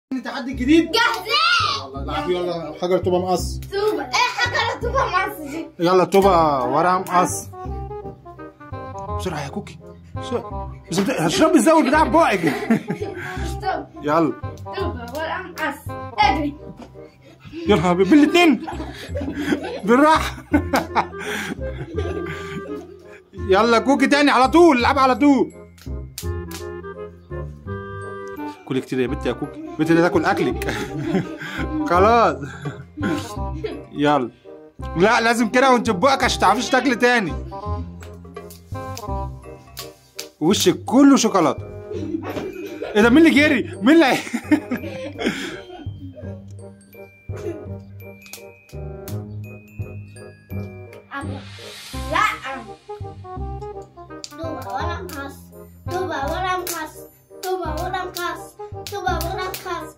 التحدي الجديد جاهزين يلا العب يلا حجر طوبه مقص طوبة ايه حجرة طوبة مصري يلا طوبه ورقه مقص بسرعه يا كوكي بسرعه بس بت- هشرب ازاي البتاع ببقك طوبة يلا طوبة ورقة مقص اجري يا نهار أبيض، بالاثنين بالراحه يلا كوكي تاني على طول العب على طول كل كتير يا بنت يا كوكي بنت ده تاكل اكلك خلاص يلا لا لازم كده وانت بقك عشان تعرفيش تاكلي تاني وشك كله شوكولاته ايه ده مين اللي جري مين اللي لا طوبة ورقة مقص طوبة ورقة مقص طوبة ورقة مقص طوبة ورقة مقص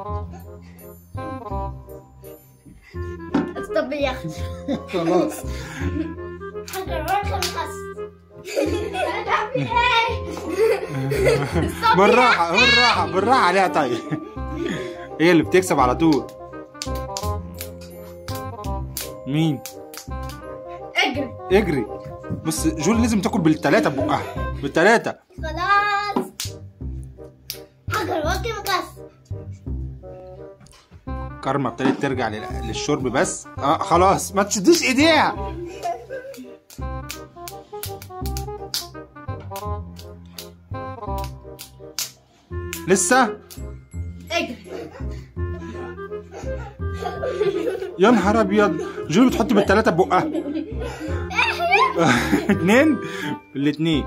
طب يا اختي خلاص حجر ورقة مقص هتعمل ايه؟ بالراحة بالراحة بالراحة عليها طيب هي اللي بتكسب على طول مين؟ اجري اجري بص جول لازم تاكل بالتلاتة بقها بالتلاتة خلاص حجر ورقة مقص كارما ابتدت ترجع لل- للشرب بس اه خلاص ما تشديش ايديها لسه اجري يا نهار ابيض جول بتحط بالتلاتة بقها اتنين الاتنين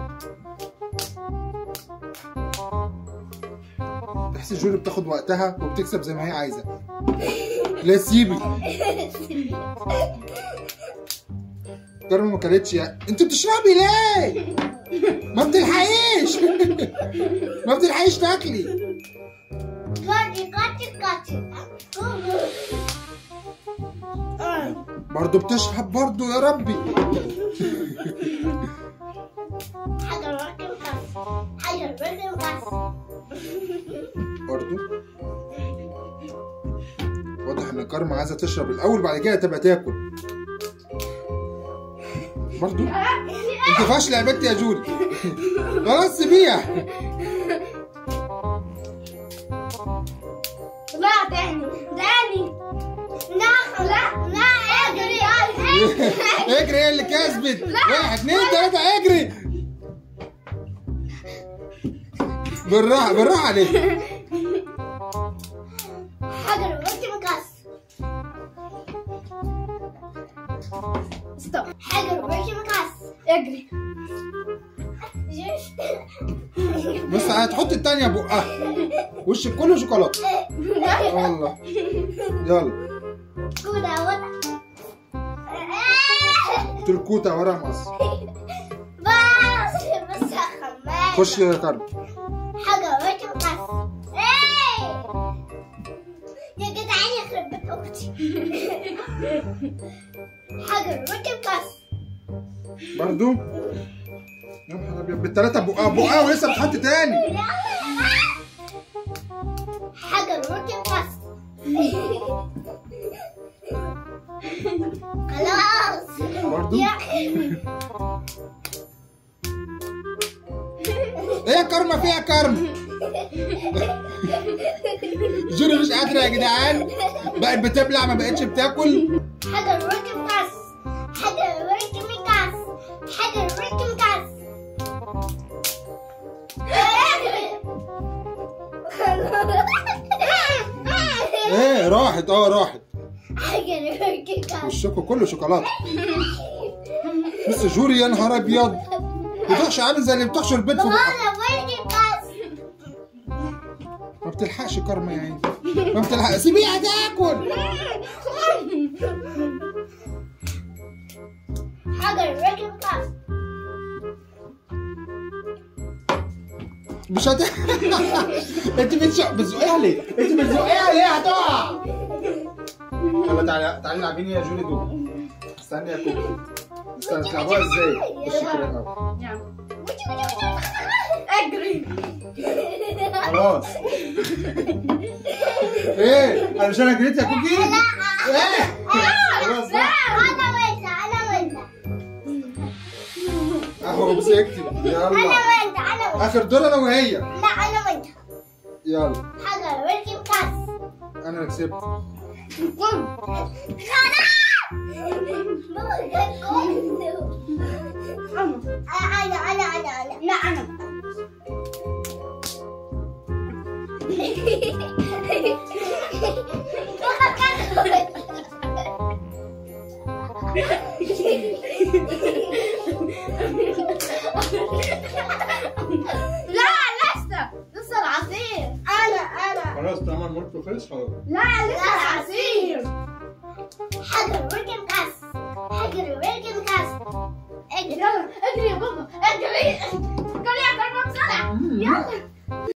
تحس جولي بتاخد وقتها وبتكسب زي ما هي عايزه لا سيبي كارما ما كانتش يعني انت بتشربي ليه؟ ما بتلحقيش ما بتلحقيش تاكلي كاتي كاتي كاتي برضه بتشرب برضه يا ربي حجر ورقة مقص حجر ورقة مقص برضه واضح ان كارما عايزه تشرب الاول بعد كده تبقى تاكل برضه انت فاشله يا بنت يا جولي خلاص سيبيها لا تاني تاني لا لا لا اجري اجري اجري هي اللي كسبت واحد اتنين تلاته اجري بالراحه بالراحه عليك حجر ورقة مقص ستوب حجر ورقة مقص اجري بص هتحط التانية بقها وشك كله شوكولاته والله يلا كودا ودا قلت له كوتا ورا مقص بس بس خمام خش يا كارما حجر ورقة مقص ايه يا جدعان يخرب بيت اختي حجر ورقة مقص برضو يا نهار ابيض بالتلاتة بقها بقها ولسه بتحط تاني حجر ورقة مقص خلاص برضو يا ايه يا كارما فيها كارما جوري مش قادرة يا جدعان بقت بتبلع ما بقتش بتاكل حجر ورقة مقص حجر ورقة مقص حجر ورقة مقص ايه راحت اه راحت حجر ورقة مقص والشوكو كله شوكولاته بص جوري يا نهار ابيض بتحشي عامل زي اللي بتحشر البيض في بقها هذا ورقة مقص ما بتلحقش كارما يا عيني ما بتلحق سيبيها تاكل حجر ورقة مقص مش هت انت بتزق بتزقيها ليه؟ انت بتزقيها ليه هتقع يلا تعالي تعالي لعبيني يا جولي دول استني يا كوكي استنى تلعبوها ازاي؟ خش كده الاول اجري خلاص ايه انا مش انا جريت يا كوكي ايه خلاص لا بقى. انا وانت انا وانت اهو مسكتي انا يلا وانت انا وانت اخر دور انا وهي لا انا وانت يلا حجر وركب كاس انا اللي كسبت انا انا انا انا لا انا لا لسه لسه العصير انا انا خلاص طالما المولتو خلص خلاص لا لسه العصير حجر وركب كاس حجر وركب كاس اجري يلا اجري يا بابا اجري اجري يا كرم بسرعة يلا